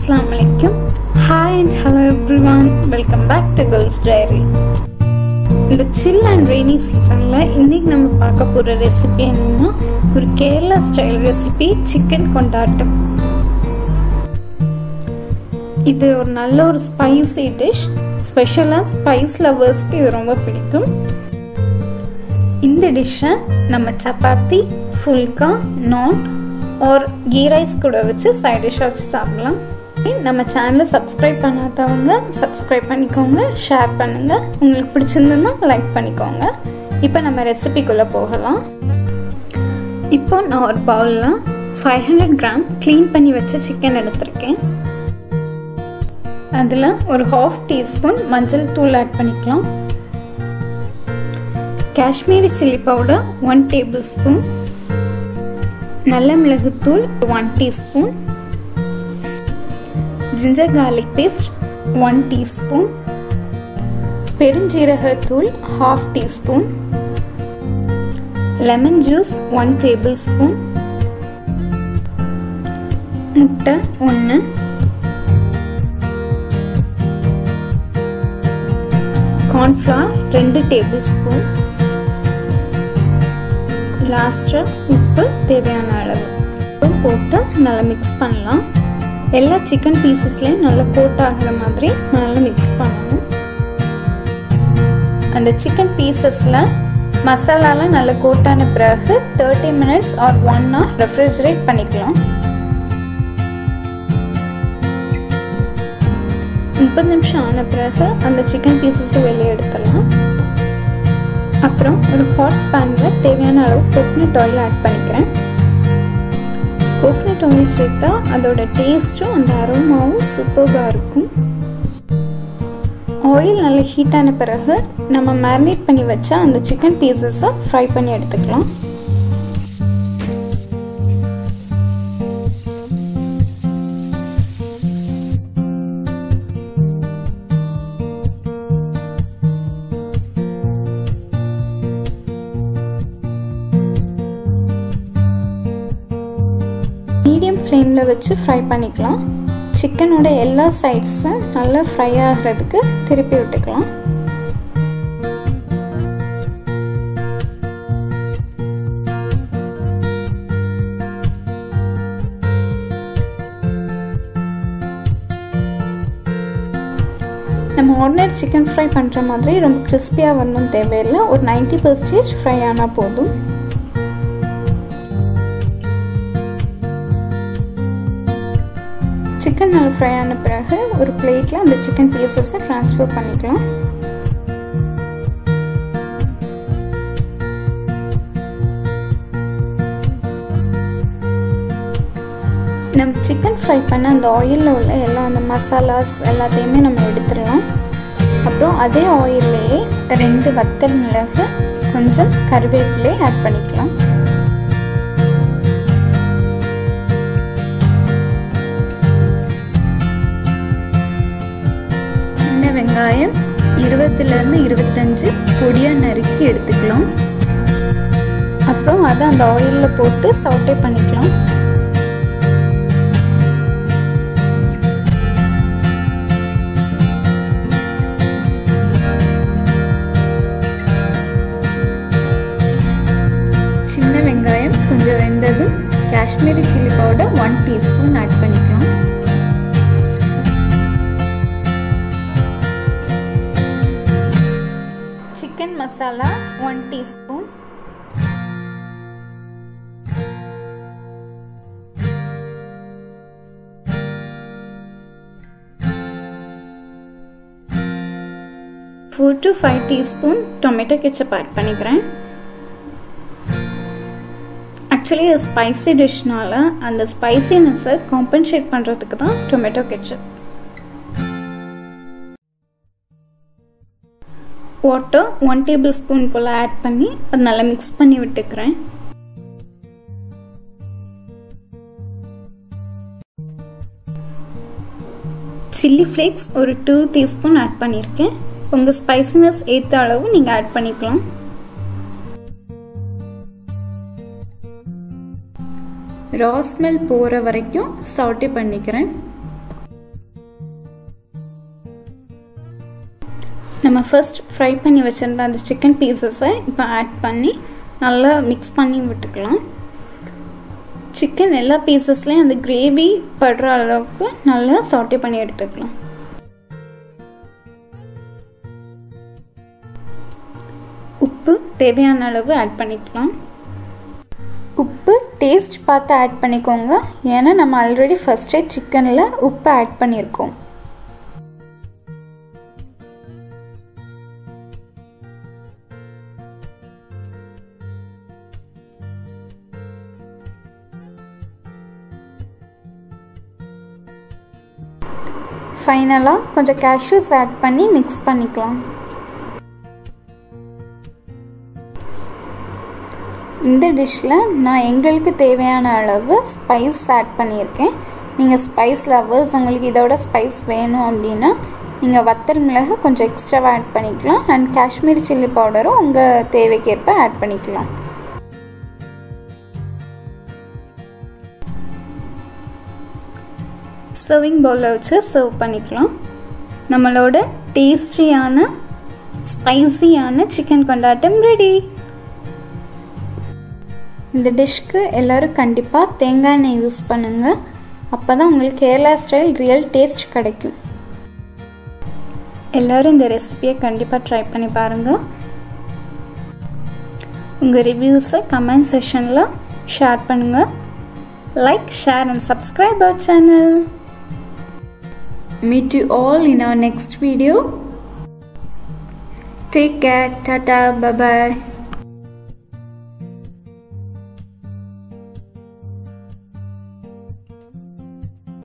அஸ்லாம் வலைக்கும் hi and hello everyone welcome back to girls diary இந்த சில் அண்ட் ரெய்னி சீசனில் இன்னைக்கு நம்ம பார்க்க போகிற ரெசிபி என்னன்னா ஒரு கேரளா ஸ்டைல் ரெசிபி சிக்கன் கொண்டாட்டம் இது ஒரு நல்ல ஒரு ஸ்பைசி டிஷ் ஸ்பெஷலாக ஸ்பைஸ் லவர்ஸ்க்கு இது ரொம்ப பிடிக்கும் இந்த டிஷ்ஷை நம்ம சப்பாத்தி ஃபுல்கா நான் ஆர் கீ ரைஸ் கூட வச்சு சைட் டிஷ்ஷாக வச்சு சாப்பிடலாம் நம்ம சேனலை சப்ஸ்கிரைப் பண்ணாதவங்க சப்ஸ்கிரைப் பண்ணிக்கோங்க ஷேர் பண்ணுங்கள் உங்களுக்கு பிடிச்சிருந்ததுன்னா லைக் பண்ணிக்கோங்க இப்போ நம்ம ரெசிபிக்குள்ளே போகலாம் இப்போ நான் ஒரு பவுலில் ஃபைவ் ஹண்ட்ரட் கிராம் க்ளீன் பண்ணி வச்ச சிக்கன் எடுத்திருக்கேன் அதில் ஒரு ஹாஃப் டீஸ்பூன் மஞ்சள் தூள் ஆட் பண்ணிக்கலாம் Kashmiri chilli powder one tablespoon நல்ல மிளகுத்தூள் one teaspoon ginger garlic paste one teaspoon பெருஞ்சீரகத்தூள் half teaspoon lemon juice one tablespoon முட்டை ஒன்று கார்ன்ஃப்ளவர் ரெண்டு டேபிள் ஸ்பூன் லாஸ்ட்டாக உப்பு தேவையான அளவு உப்பு போட்டு நல்லா மிக்ஸ் பண்ணலாம் எல்லா சிக்கன் பீசஸ்லேயும் நல்லா கோட் ஆகிற மாதிரி நல்லா மிக்ஸ் பண்ணணும் அந்த சிக்கன் பீசஸில் மசாலாலாம் நல்லா கோட்டான பிறகு thirty minutes or one hour refrigerate பண்ணிக்கலாம் முப்பது நிமிஷம் ஆன பிறகு அந்த சிக்கன் பீசஸை வெளியே எடுத்துடலாம் அப்புறம் ஒரு ஹாட் பேனில் தேவையான அளவு கோகனட் ஆயில் ஆட் பண்ணிக்கிறேன் கோகனட் ஆயில் சேர்த்தா அதோட டேஸ்ட்டும் அந்த அரோமாவும் சூப்பராக இருக்கும் ஆயில் நல்லா ஹீட் ஆன பிறகு நம்ம மேரினேட் பண்ணி வச்சா அந்த சிக்கன் பீசஸை ஃப்ரை பண்ணி எடுத்துக்கலாம் மீடியம் ஃப்ளேமில் வச்சு ஃப்ரை பண்ணிக்கலாம் சிக்கனோட எல்லா சைட்ஸும் நல்லா ஃப்ரை ஆகிறதுக்கு திருப்பி விட்டுக்கலாம் நம்ம ஆர்டினரி சிக்கன் ஃப்ரை பண்ணுற மாதிரி ரொம்ப கிறிஸ்பியாக வரணும் தேவையில்லை ஒரு நைன்டி பர்சன்டேஜ் ஃப்ரை ஆனால் போதும் சிக்கன் நல்லா ஃப்ரை ஆன பிறகு ஒரு பிளேட்டில் அந்த சிக்கன் பீசஸை ட்ரான்ஸ்ஃபர் பண்ணிக்கலாம் நம்ம சிக்கன் ஃப்ரை பண்ண அந்த ஆயிலில் உள்ள எல்லா அந்த மசாலாஸ் எல்லாத்தையுமே நம்ம எடுத்துடலாம் அப்புறம் அதே ஆயில்லையே ரெண்டு வத்தல் மிளகு கொஞ்சம் கருவேப்பிலை ஆட் பண்ணிக்கலாம் சின்ன வெங்காயம் இருபதுலேருந்து இருபத்தஞ்சு பொடியாக நறுக்கி எடுத்துக்கலாம் அப்புறம் அதை அந்த ஆயிலில் போட்டு சவுட்டே பண்ணிக்கலாம் சின்ன வெங்காயம் கொஞ்சம் வெந்ததும் Kashmiri chilli powder one teaspoon add பண்ணிக்கலாம் chicken masala one teaspoon four to five teaspoon tomato ketchup add பண்ணிக்கிறேன் ஆக்சுவலி இது ஸ்பைசி டிஷ்னால அந்த ஸ்பைசினஸை காம்பன்சேட் பண்ணுறதுக்கு தான் tomato ketchup water one tablespoon போல் ஆட் பண்ணி அது நல்லா மிக்ஸ் பண்ணி விட்டுக்கிறேன் சில்லி ஃப்ளேக்ஸ் ஒரு டூ டீஸ்பூன் ஆட் பண்ணியிருக்கேன் உங்கள் ஸ்பைசினஸ் ஏற்ற அளவு நீங்கள் ஆட் பண்ணிக்கலாம் ரா ஸ்மெல் போகிற வரைக்கும் சாட்டே பண்ணிக்கிறேன் நம்ம ஃபர்ஸ்ட் ஃப்ரை பண்ணி வச்சுருந்த அந்த சிக்கன் பீசஸை இப்போ ஆட் பண்ணி நல்லா மிக்ஸ் பண்ணி விட்டுக்கலாம் சிக்கன் எல்லா பீசஸ்லேயும் அந்த கிரேவி படுற அளவுக்கு நல்லா சாட்டே பண்ணி எடுத்துக்கலாம் உப்பு தேவையான அளவு ஆட் பண்ணிக்கலாம் உப்பு டேஸ்ட் பார்த்து ஆட் பண்ணிக்கோங்க ஏன்னா நம்ம ஆல்ரெடி ஃபஸ்ட்டே சிக்கனில் உப்பு ஆட் பண்ணியிருக்கோம் ஃபைனலாக கொஞ்சம் கேஷ்யூஸ் ஆட் பண்ணி மிக்ஸ் பண்ணிக்கலாம் இந்த டிஷ்ஷில் நான் எங்களுக்கு தேவையான அளவு ஸ்பைஸ் ஆட் பண்ணியிருக்கேன் நீங்கள் ஸ்பைஸ் லவ்வர்ஸ் உங்களுக்கு இதோட ஸ்பைஸ் வேணும் அப்படின்னா நீங்கள் வத்தல் மிளகு கொஞ்சம் எக்ஸ்ட்ராவாக ஆட் பண்ணிக்கலாம் அண்ட் காஷ்மீர் சில்லி பவுடரும் உங்கள் தேவைக்கேற்ப ஆட் பண்ணிக்கலாம் சர்விங் பவுலில் வச்சு சர்வ் பண்ணிக்கலாம் நம்மளோட டேஸ்டியான ஸ்பைசியான சிக்கன் கொண்டாட்டம் ரெடி இந்த டிஷ்க்கு எல்லோரும் கண்டிப்பாக தேங்காய் எண்ணெய் யூஸ் பண்ணுங்கள் அப்போ தான் உங்களுக்கு கேரளா ஸ்டைல் ரியல் டேஸ்ட் கிடைக்கும் எல்லோரும் இந்த ரெசிபியை கண்டிப்பாக ட்ரை பண்ணி பாருங்கள் உங்கள் ரிவ்யூஸை கமெண்ட் செஷனில் ஷேர் பண்ணுங்கள் like share and subscribe our channel Meet you all in our next video. Take care. Tata. Bye bye.